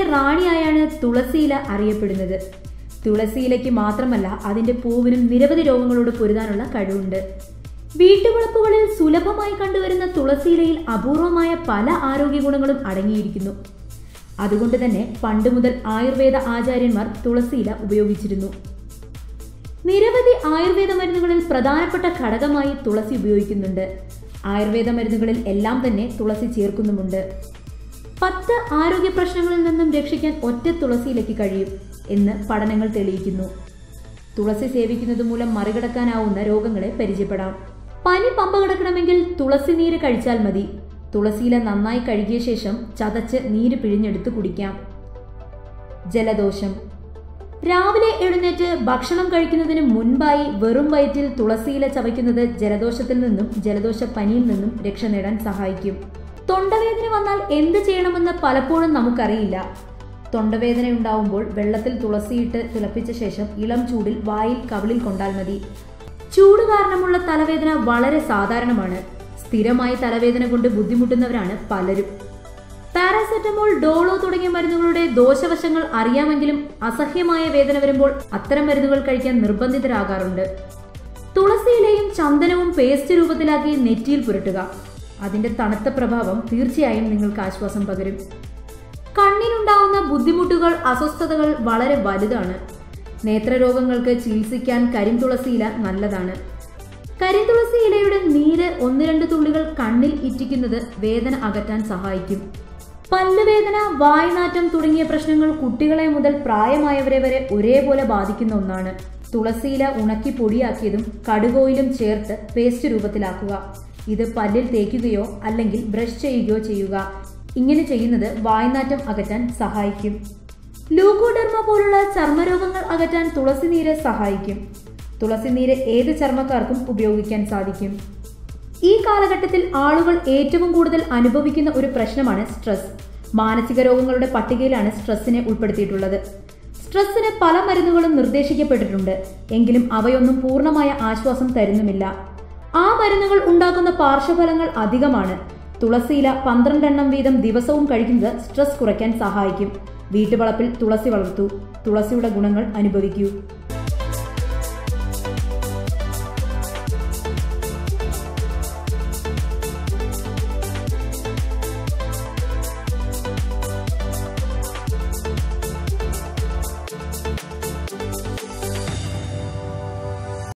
റാണിയായാണ് തുളസിയില അറിയപ്പെടുന്നത് തുളസിയിലയ്ക്ക് മാത്രമല്ല അതിന്റെ പൂവിനും നിരവധി രോഗങ്ങളോട് പൊരുതാനുള്ള കഴിവുണ്ട് വീട്ടുവളപ്പുകളിൽ സുലഭമായി കണ്ടുവരുന്ന തുളസിയിലയിൽ അപൂർവമായ പല ആരോഗ്യ ഗുണങ്ങളും അടങ്ങിയിരിക്കുന്നു അതുകൊണ്ട് തന്നെ പണ്ട് മുതൽ ആയുർവേദ ആചാര്യന്മാർ തുളസിയില ഉപയോഗിച്ചിരുന്നു നിരവധി ആയുർവേദ മരുന്നുകളിൽ പ്രധാനപ്പെട്ട ഘടകമായി തുളസി ഉപയോഗിക്കുന്നുണ്ട് ആയുർവേദ മരുന്നുകളിൽ എല്ലാം തന്നെ തുളസി ചേർക്കുന്നുമുണ്ട് പത്ത് ആരോഗ്യ പ്രശ്നങ്ങളിൽ നിന്നും രക്ഷിക്കാൻ ഒറ്റ തുളസിയിലേക്ക് കഴിയും എന്ന് പഠനങ്ങൾ തെളിയിക്കുന്നു തുളസി സേവിക്കുന്നത് മൂലം മറികടക്കാനാവുന്ന രോഗങ്ങളെ പരിചയപ്പെടാം പനി പമ്പ കിടക്കണമെങ്കിൽ തുളസി നീര് കഴിച്ചാൽ മതി തുളസിയില നന്നായി കഴുകിയ ശേഷം ചതച്ച് നീര് പിഴിഞ്ഞെടുത്ത് കുടിക്കാം ജലദോഷം രാവിലെ എഴുന്നേറ്റ് ഭക്ഷണം കഴിക്കുന്നതിന് മുൻപായി വെറും വയറ്റിൽ തുളസിയില ചവയ്ക്കുന്നത് ജലദോഷത്തിൽ നിന്നും ജലദോഷ പനിയിൽ നിന്നും രക്ഷ നേടാൻ സഹായിക്കും തൊണ്ടവേദന വന്നാൽ എന്ത് ചെയ്യണമെന്ന് പലപ്പോഴും നമുക്കറിയില്ല തൊണ്ടവേദന ഉണ്ടാവുമ്പോൾ വെള്ളത്തിൽ തുളസിയിട്ട് തിളപ്പിച്ച ശേഷം ഇളം ചൂടിൽ വായിൽ കവിളിൽ കൊണ്ടാൽ മതി ചൂട് കാരണമുള്ള തലവേദന വളരെ സാധാരണമാണ് സ്ഥിരമായി തലവേദന കൊണ്ട് ബുദ്ധിമുട്ടുന്നവരാണ് പലരും പാരാസെറ്റമോൾ ഡോളോ തുടങ്ങിയ മരുന്നുകളുടെ ദോഷവശങ്ങൾ അറിയാമെങ്കിലും അസഹ്യമായ വേദന വരുമ്പോൾ അത്തരം മരുന്നുകൾ കഴിക്കാൻ നിർബന്ധിതരാകാറുണ്ട് തുളസിയിലയും ചന്ദനവും പേസ്റ്റ് രൂപത്തിലാക്കി നെറ്റിയിൽ പുരട്ടുക അതിന്റെ തണുത്ത പ്രഭാവം തീർച്ചയായും നിങ്ങൾക്ക് ആശ്വാസം പകരും കണ്ണിനുണ്ടാവുന്ന ബുദ്ധിമുട്ടുകൾ അസ്വസ്ഥതകൾ വളരെ വലുതാണ് നേത്രരോഗങ്ങൾക്ക് ചികിത്സിക്കാൻ കരിന്തുളസിയില നല്ലതാണ് കരിന്തുളസി ഇലയുടെ നീര് ഒന്ന് രണ്ട് തുള്ളികൾ കണ്ണിൽ ഇറ്റിക്കുന്നത് വേദന അകറ്റാൻ സഹായിക്കും പല്ലുവേദന വായ്നാറ്റം തുടങ്ങിയ പ്രശ്നങ്ങൾ കുട്ടികളെ മുതൽ പ്രായമായവരെ വരെ ഒരേപോലെ ബാധിക്കുന്ന ഒന്നാണ് തുളസിയില ഉണക്കി പൊടിയാക്കിയതും കടുകോയിലും ചേർത്ത് പേസ്റ്റ് രൂപത്തിലാക്കുക ഇത് പല്ലിൽ തേക്കുകയോ അല്ലെങ്കിൽ ബ്രഷ് ചെയ്യുകയോ ചെയ്യുക ഇങ്ങനെ ചെയ്യുന്നത് വായ്നാറ്റം അകറ്റാൻ സഹായിക്കും ലൂക്കോഡെർമ പോലുള്ള ചർമ്മരോഗങ്ങൾ അകറ്റാൻ തുളസി നീര് സഹായിക്കും തുളസി നീര് ഏത് ചർമ്മക്കാർക്കും ഉപയോഗിക്കാൻ സാധിക്കും ഈ കാലഘട്ടത്തിൽ ആളുകൾ ഏറ്റവും കൂടുതൽ അനുഭവിക്കുന്ന ഒരു പ്രശ്നമാണ് സ്ട്രെസ് മാനസിക രോഗങ്ങളുടെ പട്ടികയിലാണ് സ്ട്രെസ്സിനെ ഉൾപ്പെടുത്തിയിട്ടുള്ളത് സ്ട്രെസ്സിന് പല മരുന്നുകളും നിർദ്ദേശിക്കപ്പെട്ടിട്ടുണ്ട് എങ്കിലും അവയൊന്നും പൂർണ്ണമായ ആശ്വാസം തരുന്നുമില്ല ആ മരുന്നുകൾ ഉണ്ടാക്കുന്ന പാർശ്വഫലങ്ങൾ അധികമാണ് തുളസിയില പന്ത്രണ്ടെണ്ണം വീതം ദിവസവും കഴിക്കുന്നത് സ്ട്രെസ് കുറയ്ക്കാൻ സഹായിക്കും വീട്ടുവളപ്പിൽ തുളസി വളർത്തൂ തുളസിയുടെ ഗുണങ്ങൾ അനുഭവിക്കൂ